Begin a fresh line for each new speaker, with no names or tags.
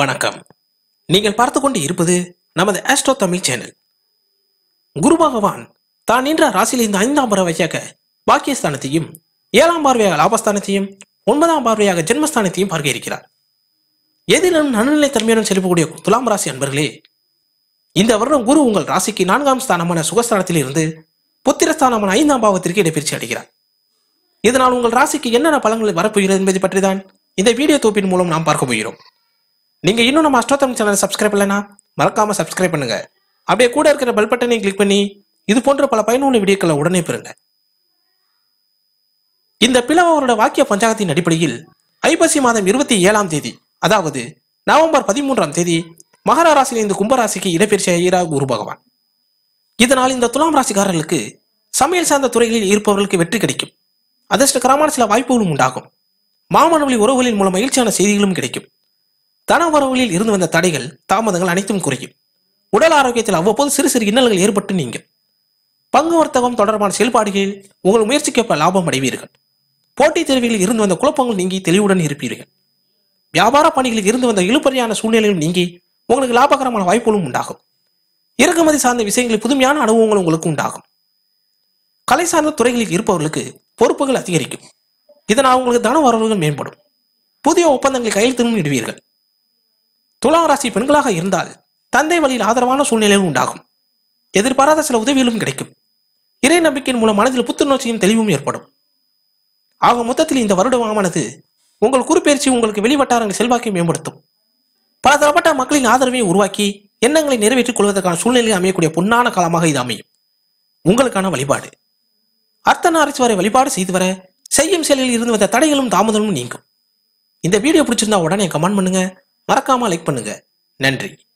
வணக்கம் நீங்கள் பார்த்து கொண்டு இருப்பது நமது ஆஸ்ட்ரோ தமிழ் சேனல் குரு பகவான் தான் நின்ற ராசியில் இந்த ஐந்தாம் பறவையாக பாக்கியஸ்தானத்தையும் ஏழாம் பார்வையாக லாபஸ்தானத்தையும் ஒன்பதாம் பார்வையாக ஜென்மஸ்தானத்தையும் பார்க்க இருக்கிறார் எதிலும் நடுநிலை தன்மையுடன் செலுத்தக்கூடிய துலாம் ராசி அன்பர்களே இந்த வருடம் குரு உங்கள் ராசிக்கு நான்காம் ஸ்தானமான சுகஸ்தானத்தில் இருந்து புத்திரஸ்தானமான ஐந்தாம் பாவத்திற்கு இடப்பெயர்ச்சி அடைகிறார் இதனால் உங்கள் ராசிக்கு என்னென்ன பலன்கள் வரப்போகிறது என்பதை பற்றி தான் இந்த வீடியோ தொகுப்பின் மூலம் நாம் பார்க்க போகிறோம் நீங்க இன்னும் நம்ம அஷ்டோத்தம் சேனலை சப்ஸ்கிரைப் பண்ணலனா மறக்காம சப்ஸ்கிரைப் பண்ணுங்க அப்படியே கூட இருக்கிற பெல் பட்டனை கிளிக் பண்ணி இது போன்ற பல பயனுள்ள வீடியோக்களை உடனே பெறுங்க இந்த பிளவரோட வாக்கிய பஞ்சாங்கத்தின் அடிப்படையில் ஐப்பசி மாதம் இருபத்தி ஏழாம் தேதி அதாவது நவம்பர் பதிமூன்றாம் தேதி மகர ராசியில் இந்த கும்பராசிக்கு இடப்பெயர்ச்சி ஆகிறார் குரு பகவான் இதனால் இந்த துலாம் ராசிக்காரர்களுக்கு சமையல் சார்ந்த துறைகளில் இருப்பவர்களுக்கு வெற்றி கிடைக்கும் அதிர்ஷ்டகரமான சில வாய்ப்புகளும் உண்டாகும் மாமனவழி உறவுகளின் மூலம் மகிழ்ச்சியான செய்திகளும் கிடைக்கும் தன வரவுகளில் இருந்து வந்த தடைகள் தாமதங்கள் அனைத்தும் குறையும் உடல் ஆரோக்கியத்தில் அவ்வப்போது சிறு சிறு இன்னல்கள் ஏற்பட்டு நீங்கும் பங்கு வர்த்தகம் தொடர்பான செயல்பாடுகளில் உங்கள் முயற்சிக்கேற்ப லாபம் அடைவீர்கள் போட்டித் தேர்வுகளில் இருந்து வந்த குழப்பங்கள் நீங்கி தெளிவுடன் இருப்பீர்கள் வியாபார பணிகளில் இருந்து வந்த இழுபறியான சூழ்நிலையும் நீங்கி உங்களுக்கு லாபகரமான வாய்ப்புகளும் உண்டாகும் இறக்குமதி சார்ந்த விஷயங்களில் புதுமையான அனுபவங்கள் உங்களுக்கு உண்டாகும் கலை சார்ந்த துறைகளில் இருப்பவர்களுக்கு பொறுப்புகள் அதிகரிக்கும் இதனால் உங்களுக்கு தன வரவுகள் மேம்படும் புதிய ஒப்பந்தங்களை கையெழுத்திடும் இடுவீர்கள் துலாம் ராசி பெண்களாக இருந்தால் தந்தை வழியில் ஆதரவான சூழ்நிலைகள் உண்டாகும் எதிர்பாராத சில உதவிகளும் கிடைக்கும் இறை நம்பிக்கையின் மூலம் மனதில் புத்துணர்ச்சியும் தெளிவும் ஏற்படும் ஆக மொத்தத்தில் இந்த வருடமானது உங்கள் குறுப்பெயர்ச்சி உங்களுக்கு வெளிவட்டாரங்கள் செல்வாக்கை மேம்படுத்தும் பல தரப்பட்ட மக்களின் ஆதரவை உருவாக்கி எண்ணங்களை நிறைவேற்றிக் கொள்வதற்கான சூழ்நிலை அமையக்கூடிய பொன்னான காலமாக இது அமையும் உங்களுக்கான வழிபாடு அர்த்தநாரீஸ்வரை வழிபாடு செய்து வர செய்யும் செயலில் இருந்து வந்த தடைகளும் தாமதமும் நீங்கும் இந்த வீடியோ பிடிச்சிருந்தா உடனே கமெண்ட் பண்ணுங்க மறக்காம லைக் பண்ணுங்க நன்றி